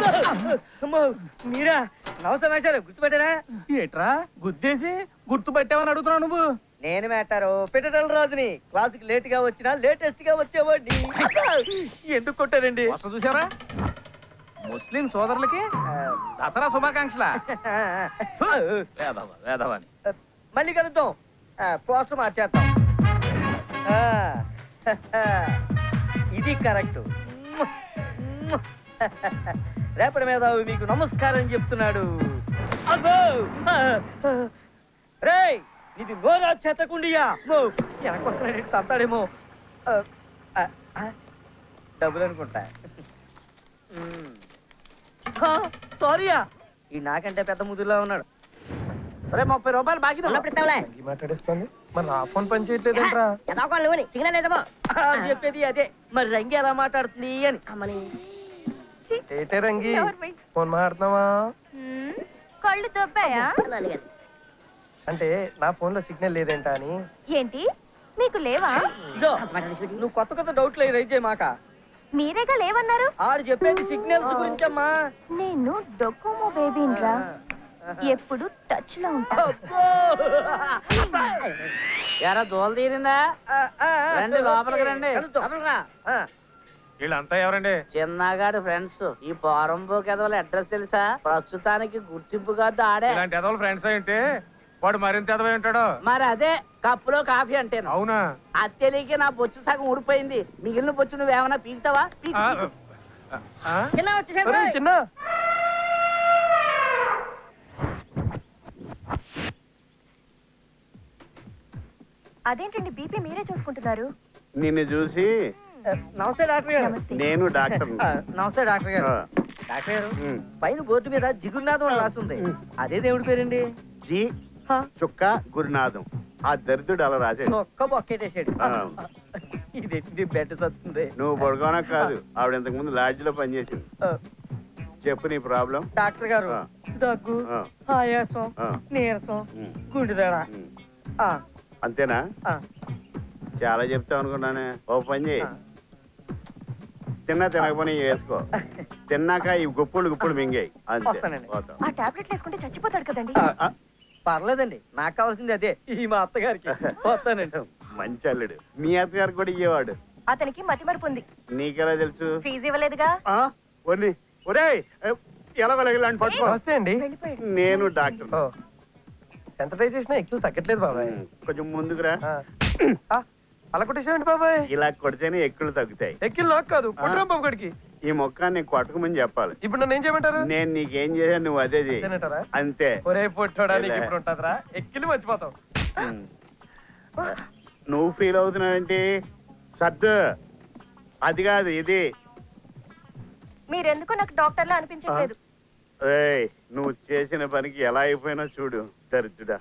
అమ్మో, మీరా నమస్తే మేస్టారు గుర్తుపెట్టారా ఏట్రా గుద్దేసి గుర్తుపట్టావని అడుగుతున్నావు నువ్వు నేను మేటారు పిటటల రాజుని క్లాసుకి లేట్ గా వచ్చినా లేటెస్ట్ గా వచ్చేవాడిని ఎందుకు కొట్టారండి వస్త చూసారా ముస్లిం సోదరులకి దసరా శుభాకాంక్షల వేదవ వేదవని మళ్ళీ కలుద్దాం పోస్టర్ మార్చేద్దాం ఆ, ఇది కరెక్ట్ రేపటి మీద మీకు నమస్కారం చెప్తున్నాడు అబ్బో! రేయ్ ఇది నోరా చేతకుండియా వెనకొస్తున్నాడు తంతాడేమో ఆ, ఆ, ఆ, డబ్బులు అనుకుంటా మ్మ్. ఆ, సారీయా ఈ నాకంటే పెద్ద ముదురులో ఉన్నాడు రే ముప్పై రూపాయలు బాకీ ఉన్నప్పుడు ఇస్తాంలే. మాట్లాడిస్తుంది మరి నా ఫోన్ పని చేయట్లేదంట్రా ఎదాకోవాలి నువ్వుని సిగ్నల్ లేదేమో ఆ, చెప్పేది అదే మరి రంగి ఎలా మాట్లాడుతుంది అని అమ్మని ఏటే రంగి ఫోన్ మాట్లాడుతున్నావా హ్మ్, కళ్ళు దొబ్బాయా నన్ను కాదు. అంటే నా ఫోన్ లో సిగ్నల్ లేదేంటా అని ఏంటి మీకు లేవా ఇదో అంత మాట తెలిసి పెట్టి. నువ్వు కొత్త కొత్త డౌట్లు రైజ్ చేయ మాక మీరేగా లేవన్నారు ఆడు చెప్పేది సిగ్నల్స్ గురించమ్మా నేను డొకోమో బేబీన్రా ఎప్పుడు టచ్ లో ఉంటా అబ్బో! ఎరా దోల తీరిందా ఆ, ఆ, ఆ, రండి, లోపలికి రండి. కలుద్దాం. లోపలికి రా. ఆ, వీళ్ళంతా ఎవరండి చిన్నగాడి ఫ్రెండ్స్ ఈ పోరంబో కదవల అడ్రస్ తెలుసా ప్రస్తుతానికి గుర్తింపు కార్డు ఆడే ఇలాంటి ఎదవలు ఫ్రెండ్స్ అయింటే వాడు మరింత ఎదవై ఉంటాడు మరి అదే కప్పులో కాఫీ అంటేను అవునా అది తెలియక నా బొచ్చు సగం ఊడిపోయింది మిగిలిన బొచ్చు నువ్వేమన్నా పీకుతావా పీకు, ఆ, పీకు. ఆ? చిన్న వచ్చేసాడు ఒరేయ్, రోయ్. చిన్న అదేంటండి బీపీ మీరే చూసుకుంటున్నారు నిన్ను చూసి ఆ, నమస్తే డాక్టర్ గారు నమస్తే నేను డాక్టర్ ఆ, నమస్తే డాక్టర్ గారు డాక్టర్ గారు పైన బోర్డు మీద జిగురునాథం అని రాస్తుంది అదే దేవుడి పేరండి జి హా, చుక్క గురునాథం ఆ దరిద్రుడు అలా రాశాడు ఒక్క బొక్కెట్టేసాడు ఆ. ఇది బెడ్ సత్తుంది నువ్వు పడుకోనా కాదు ఆవిడ ఇంతకు ముందు లాడ్జ్ లో పనిచేసింది ఆ, చెప్పు నీ ప్రాబ్లం డాక్టర్ గారు ఆ. దగ్గు ఆ. ఆయాసం ఆ. నీరసం ఉమ్, గుండెదడ ఉమ్. ఆ, అంతేనా ఆ, చాలా చెప్తావు అనుకున్నానే ఓ పని చేయి ఆ. తిన్నా తినకపోయి వేసుకో తిన్నాక ఈ గుప్పులు గుప్పులు మింగాయి అంతే వస్తానండి. పోతాం ఆ టాబ్లెట్లు వేసుకుంటే చచ్చిపోతాడు కదండి ఆ, ఆ, పర్లేదండి నాకు కావాల్సింది అదే ఈ మా అత్తగారికి వస్తానండి మంచి అల్లుడు మీ అత్తగారు కూడా ఇయ్యేవాడు అతనికి మతిమరుపు ఉంది నీకెలా తెలుసు ఫీజు ఇవ్వలేదుగా ఆ? ఒర్ని ఒరేయ్ ఎలా వెళ్ళాలని పట్టుకో నమస్తే అండి వెళ్ళిపోయాడు నేను డాక్టర్ ఓ ఎంత ట్రై చేసినా ఎక్కువ తగ్గట్లేదు బాబాయ్ కొంచెం ముందుకురా ఆ. ఆ, అలా కొట్టేసామండి బాబాయ్ ఇలా కొడితేనే ఎక్కులు తగ్గుతాయి ఎక్కిల్ నాకు కాదు కొట్టరాం బాబు గడికి ఈ మొక్క నీకు కొట్టకమని చెప్పాలి ఇప్పుడు నన్ను ఏం చేయమంటారు నేను నీకేం చేశాను నువ్వు అదే చేయి తినటారా అంతే ఒరే పొట్టోడా నీకు ఎలా? ఇప్పుడు ఉంటుందిరా ఎక్కిలి మర్చిపోతావు ఉమ్. నువ్వు ఫీల్ అవుతున్నావేంటి సర్దు అది కాదు ఇది మీరెందుకు నాకు డాక్టర్లా అనిపించట్లేదు ఏయ్ నువ్వు చేసిన పనికి ఎలా అయిపోయినా చూడు దరిద్రుడా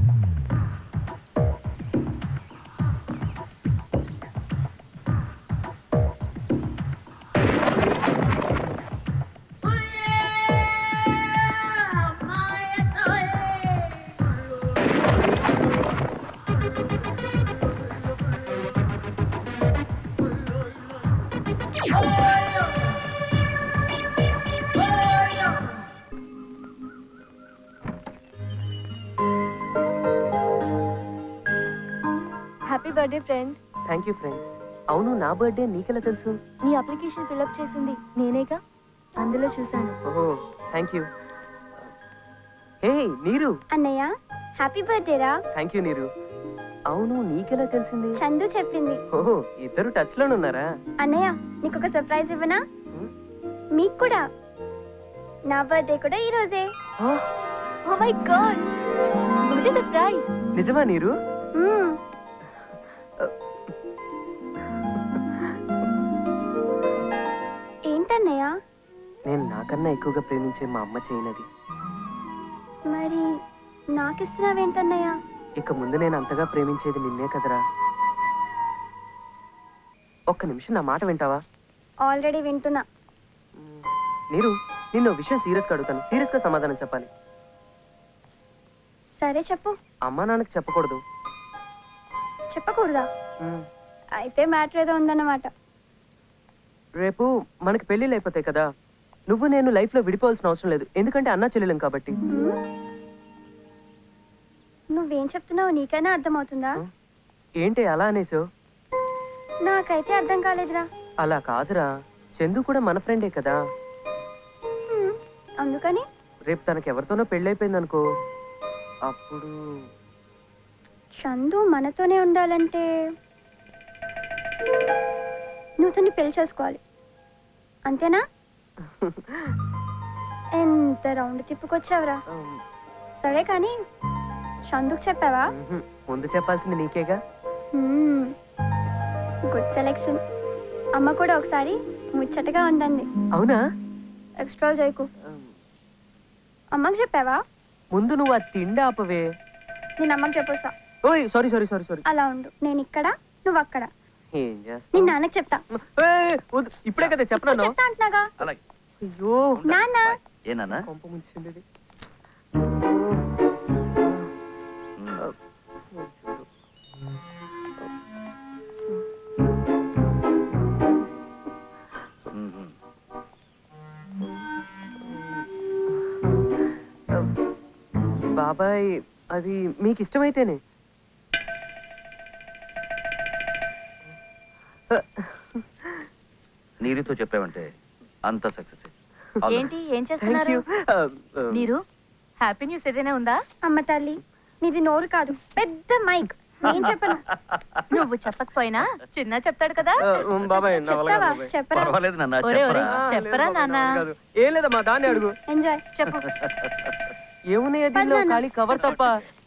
happy birthday friend thank you friend అవును నా బర్త్డే నీకెలా తెలుసు నీ అప్లికేషన్ ఫిల్అప్ చేసింది నేనేగా అందులో చూశాను ఓహో థ్యాంక్ యూ హే నీరు అన్నయ్య హ్యాపీ బర్త్డే రా థ్యాంక్ యూ నీరు అవును నీకెలా తెలిసింది చందు చెప్పింది ఓహో ఇద్దరు టచ్ లోనే ఉన్నారా అన్నయ్య నీకు ఒక సర్ప్రైజ్ ఇవ్వనా హ్మ్? మీకు కూడా నా బర్త్డే కూడా ఈ రోజే oh, oh my God what is surprise నిజమా నీరు ఏంటన్నయ్య నేను నాకన్నా ఎక్కువగా ప్రేమించే మా అమ్మ చేయనది మరి నాకిస్తున్నావేంటన్నయ్య ఇక ముందు నేను అంతగా ప్రేమించేది నిన్నే కదరా ఒక్క నిమిషం నా మాట వింటావా ఆల్రెడీ వింటున్నా మ్, నీరు నిన్ను ఓ విషయం సీరియస్గా అడుగుతాను సీరియస్గా సమాధానం చెప్పాలి సరే చెప్పు అమ్మా నాన్నకి చెప్పకూడదు చెప్పకూడదా మ్, అయితే మ్యాటర్ ఏదో ఉందన్నమాట రేపు మనకి పెళ్ళిళ్ళు అయిపోతాయి కదా నువ్వు నేను లైఫ్ లో విడిపోవాల్సిన అవసరం లేదు ఎందుకంటే అన్నా చెల్లెలం కాబట్టి నువ్వేం చెప్తున్నావు నీకైనా అర్థమవుతుందా ఏంటి అలా అనేసావు నాకైతే అర్థం కాలేదురా అలా కాదురా చందు కూడా మన ఫ్రెండే కదా హ్మ్, అందుకని రేపు తనకి ఎవరితోనో పెళ్ళైపోయింది అనుకో అప్పుడు చందు మనతోనే ఉండాలంటే నువ్వు తన్ని పెళ్లి చేసుకోవాలి అంతేనా ఎంత రౌండ్ తిప్పుకొచ్చావురా ఉమ్, సరే కానీ చందుకు చెప్పావా ఉహుం, ముందు చెప్పాల్సింది నీకేగా గుడ్ సెలెక్షన్ అమ్మ కూడా ఒకసారి ముచ్చటగా ఉందండి అవునా ఎక్స్ట్రా చేయకు ఉమ్, అమ్మకి చెప్పావా ముందు నువ్వు ఆ తిండి ఆపవే నేను అమ్మకి చెప్పొస్తా ఓయ్ సారీ సారీ సారీ సారీ అలా ఉండు నేను ఇక్కడ నువ్వు అక్కడ ఏం నేను చేస్తావు నాన్నకి చెప్తా ఏయ్, వద్దు. ఇప్పుడే కదా చెప్పినాను చెప్తా అంటున్నాగా అలాగే అయ్యో నాన్న ఏనానా కొంప ముంచింది ఇది. బాబాయ్ అది మీకు ఇష్టమైతేనే నీరితో చెప్పావంటే అంత సక్సెస్ ఏంటి ఏం థ్యాంక్ చేస్తున్నారు యూ మీరు హ్యాపీ న్యూస్ ఏదైనా ఉందా అమ్మ తల్లి నీది నోరు కాదు పెద్ద మైక్ నేను చెప్పను నువ్వు చెప్పకపోయినా చిన్న చెప్తాడు కదా బాబాయ్ నా వల్ల కాదు చెప్తావా బాబాయ్. చెప్పరా పర్వాలేదు నాన్న ఒరే, ఒరే. చెప్పరా ఆ, లేదు చెప్పరా బాబాయ్, నా నాన్న? వల్ల కాదు. ఏం లేదమ్మా దాన్ని అడుగు ఎంజాయ్ చెప్పు ఏమున్నాయి దీనిలో పద్నాన్న. ఖాళీ కవర్ తప్ప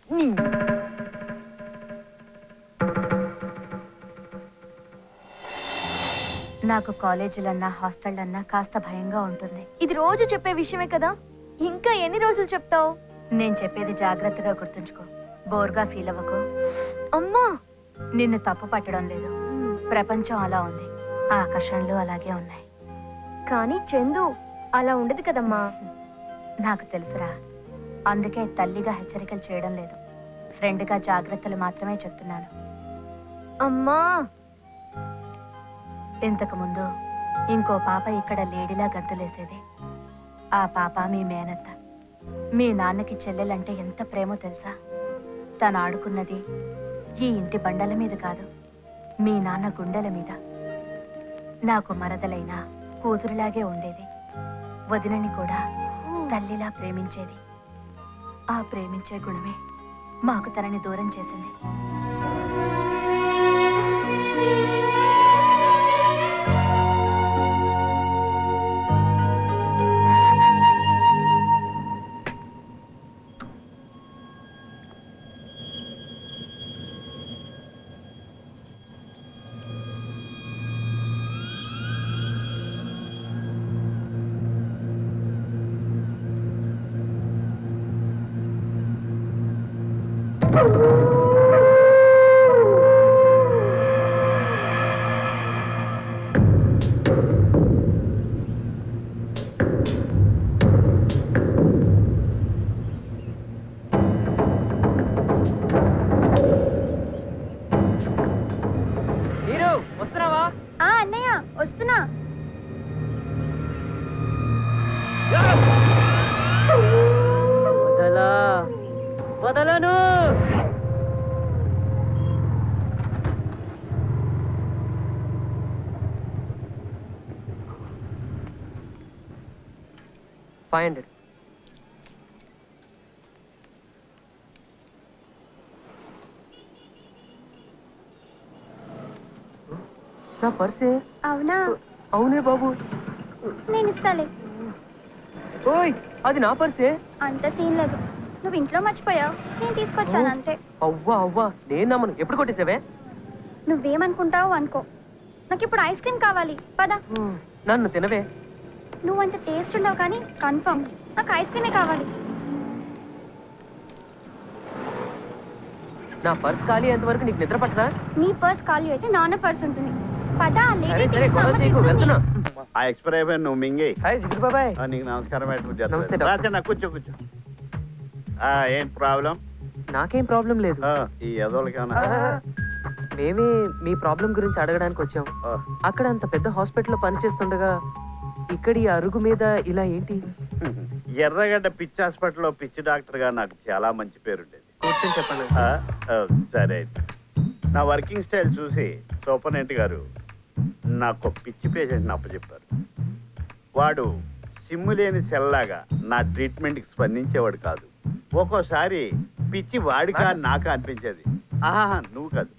నాకు కాలేజీలన్నా హాస్టళ్ళన్నా కాస్త భయంగా ఉంటుంది ఇది రోజు చెప్పే విషయమే కదా ఇంకా ఎన్ని రోజులు చెప్తావు నేను చెప్పేది జాగ్రత్తగా గుర్తుంచుకో బోర్గా ఫీల్ అవ్వకు అమ్మా నిన్ను తప్పు పట్టడం లేదు ప్రపంచం అలా ఉంది ఆకర్షణలు అలాగే ఉన్నాయి కానీ చందు అలా ఉండదు కదమ్మా నాకు తెలుసురా అందుకే తల్లిగా హెచ్చరికలు చేయడం లేదు ఫ్రెండ్గా జాగ్రత్తలు మాత్రమే చెప్తున్నాను అమ్మా ఇంతకు ముందు ఇంకో పాప ఇక్కడ లేడీలా గంతులేసేది ఆ పాప మీ మేనత్త మీ నాన్నకి చెల్లెలంటే ఎంత ప్రేమో తెలుసా తను ఆడుకున్నది ఈ ఇంటి బండల మీద కాదు మీ నాన్న గుండెల మీద నాకు మరదలైన కూతురులాగే ఉండేది వదినని కూడా తల్లిలా ప్రేమించేది ఆ ప్రేమించే గుణమే మాకు తనని దూరం చేసింది నీరు వస్తున్నావా ఆ అన్నయ్య వస్తున్నా వదలా వదలను ఫైవ్ హండ్రెడ్ నా పర్సే అవునా అవునే బాబు నేను ఇస్తాలే ఓయ్ అది నా పర్సే అంత సీన్ లేదు నువ్వు ఇంట్లో మర్చిపోయావు నేను తీసుకొచ్చాను అంతే అవ్వా అవ్వా నేను నమ్మను ఎప్పుడు కొట్టేసావే నువ్వేమనుకుంటావు అనుకో నాకు ఇప్పుడు ఐస్ క్రీమ్ కావాలి పద హ్మ్, నన్ను తినవే నువ్వు అంత టేస్ట్ ఉండవు కానీ కన్ఫర్మ్ నాకు ఐస్ క్రీమే కావాలి నా పర్స్ ఖాళీ అయ్యేంత వరకు నీకు నిద్ర పట్టరా నీ పర్స్ ఖాళీ అయితే నాన్న పర్స్ ఉంటుంది పద సరే సరే గొడవ చేయకు వెళ్తున్నా ఆ ఎక్స్పైర్ అయిపోయి నువ్వు మింగి హాయ్ జిగురు బాబాయ్ ఆ, నీకు నమస్కారం ఎట్లా నమస్తే, చేస్తా డాక్టర్. రాచన్న కూర్చో కూర్చో ఆ, ఏం ప్రాబ్లం నాకేం ప్రాబ్లం లేదు ఆ, ఈ ఎదోళ్ళకి ఏమన్నా మేమే మీ ప్రాబ్లం గురించి అడగడానికి వచ్చాం ఆ, అక్కడ అంత పెద్ద హాస్పిటల్లో పనిచేస్తుండగా ఇక్కడ ఈ అరుగు మీద ఇలా ఏంటి ఎర్రగడ్డ పిచ్చి హాస్పిటల్లో పిచ్చి డాక్టర్ గా నాకు చాలా మంచి పేరుండేది కూర్చొని చెప్పండి ఆ, ఆ, సరే అయితే. నా వర్కింగ్ స్టైల్ చూసి సూపరింటెండెంట్ గారు నాకు ఒక పిచ్చి పేషెంట్ని అప్పచెప్పారు వాడు సిమ్ము లేని సెల్లాగా నా ట్రీట్మెంట్కి స్పందించేవాడు కాదు ఒక్కోసారి పిచ్చి వాడికా నాకా అనిపించేది ఆహా నువ్వు కాదు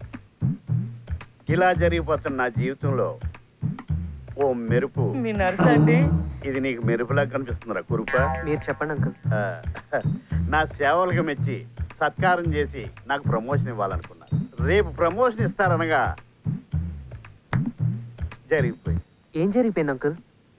ఇలా జరిగిపోతున్న నా జీవితంలో ఓ మెరుపు మీ నర్స్ అండి ఇది నీకు మెరుపులా కనిపిస్తుందిరా కురుపా మీరు చెప్పండి అంకుల్ ఆ, నా సేవలకు మెచ్చి సత్కారం చేసి నాకు ప్రమోషన్ ఇవ్వాలనుకున్నా రేపు ప్రమోషన్ ఇస్తారనగా జరిగిపోయింది ఏం జరిగిపోయింది అంకుల్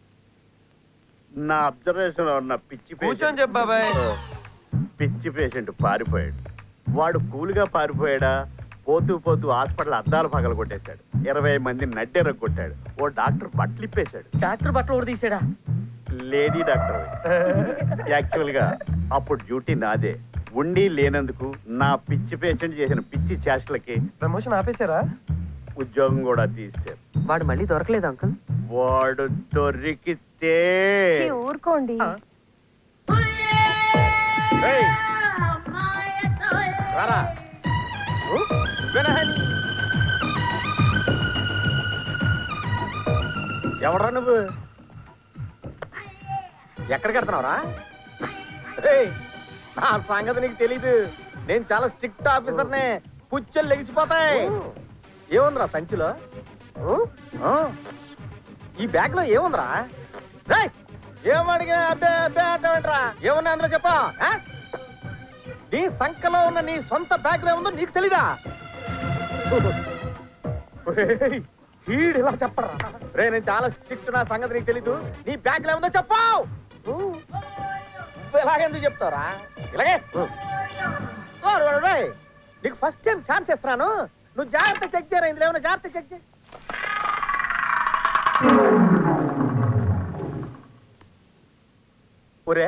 నా అబ్జర్వేషన్ లో ఉన్న పిచ్చి కూర్చొని patient- చెప్పు బాబాయ్. ఆ, పిచ్చి పేషెంట్ పారిపోయాడు వాడు కూల్గా పారిపోయాడా పోతూ పోతూ హాస్పిటల్ అద్దాలు పగల కొట్టేశాడు ఇరవై మంది నడ్డెర కొట్టాడు ఓ డాక్టర్ బట్టలు ఇప్పేశాడు డాక్టర్ బట్టలు కూడా తీసాడా లేడీ డాక్టర్ యాక్చువల్ గా అప్పుడు డ్యూటీ నాదే ఉండి లేనందుకు నా పిచ్చి పేషెంట్ చేసిన పిచ్చి చేష్టలకి ప్రమోషన్ ఆపేశారా ఉద్యోగం కూడా తీశారు వాడు మళ్ళీ దొరకలేదు అంకుల్ వాడు దొరికితే ఛీ, ఊరుకోండి ఏయ్! రారా. ఊ? వినహన్. ఎవడ్రా నువ్వు ఎక్కడికి వెళ్తున్నావురా ఏయ్, నా సంగతి నీకు తెలీదు నేను చాలా స్ట్రిక్ట్ ఆఫీసర్నే పుచ్చలు లెగిసిపోతాయి ఏముందిరా సంచిలో ఆ? ఈ బ్యాగ్ లో ఏముందిరా రేయ్, ఏం అడిగినా అబ్బే అబ్బే అంటావేంట్రా ఏమున్నా అందులో చెప్పా ఆ? నీ సంఖలో ఉన్న నీ సొంత బ్యాగ్ లో ఏముందో నీకు తెలీదా ఒరేయ్, వీడు ఇలా చెప్పరా రే నేను చాలా స్ట్రిక్ట్ నా సంగతి నీకు తెలీదు నీ బ్యాగ్ లో ఏముందో చెప్పావు ఇలాగెందుకు చెప్తావురా ఇలాగే ఓరు, ఓరు, రేయ్, నీకు ఫస్ట్ టైం ఛాన్స్ ఇస్తున్నాను నువ్వు జాగ్రత్త చెక్ చేయరా ఇందులో ఏమైనా జాగ్రత్త చెక్ చేయి ఒరే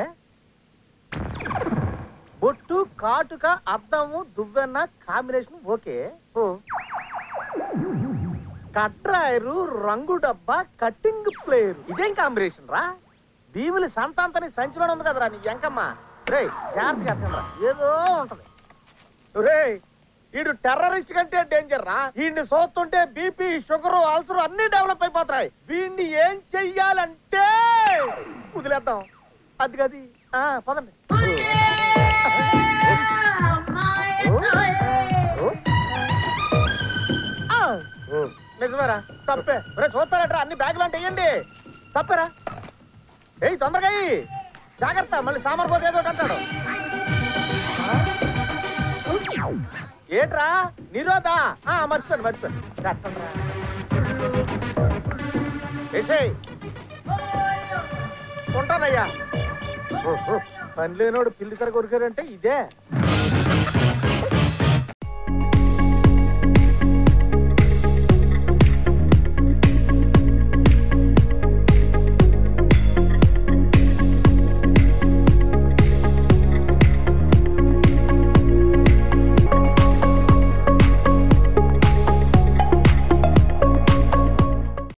బొట్టు కాటుక అద్దము దువ్వెన్న కాంబినేషన్ ఓకే కట్రాయరు రంగు డబ్బా కట్టింగ్ ప్లేయర్ ఇదేం కాంబినేషన్ రా భీములి సంతాంతని సంచిలో ఉంది కదరా నీ ఎంకమ్మ రే జాగ్రత్తగా ఎత్తకండ్రా. ఏదో ఉంటది రే వీడు టెర్రరిస్ట్ కంటే డేంజర్ రా వీడిని చూస్తుంటే బీపీ షుగర్ అల్సర్ అన్ని డెవలప్ అయిపోతాయి వీడిని ఏం చెయ్యాలంటే వదిలేద్దాం అది గది ఆ, పదండి ఆ, నిజమేరా తప్పే రే చూస్తారట్రా అన్ని బ్యాగులు అంటే వేయండి తప్పేరా ఏయ్ తొందరగా ఎయ్యి. జాగ్రత్త మళ్ళీ సామాన్ పోతే ఏదో ఒకటి అంటాడు ఏంట్రా నిరోధా ఆ మర్చిపోయాను మర్చిపోయాను కట్టండ్రా. ఏసేయ్ ఉంటానయ్యా పని లేనోడు పిల్లి తర కొరికారంటే ఇదే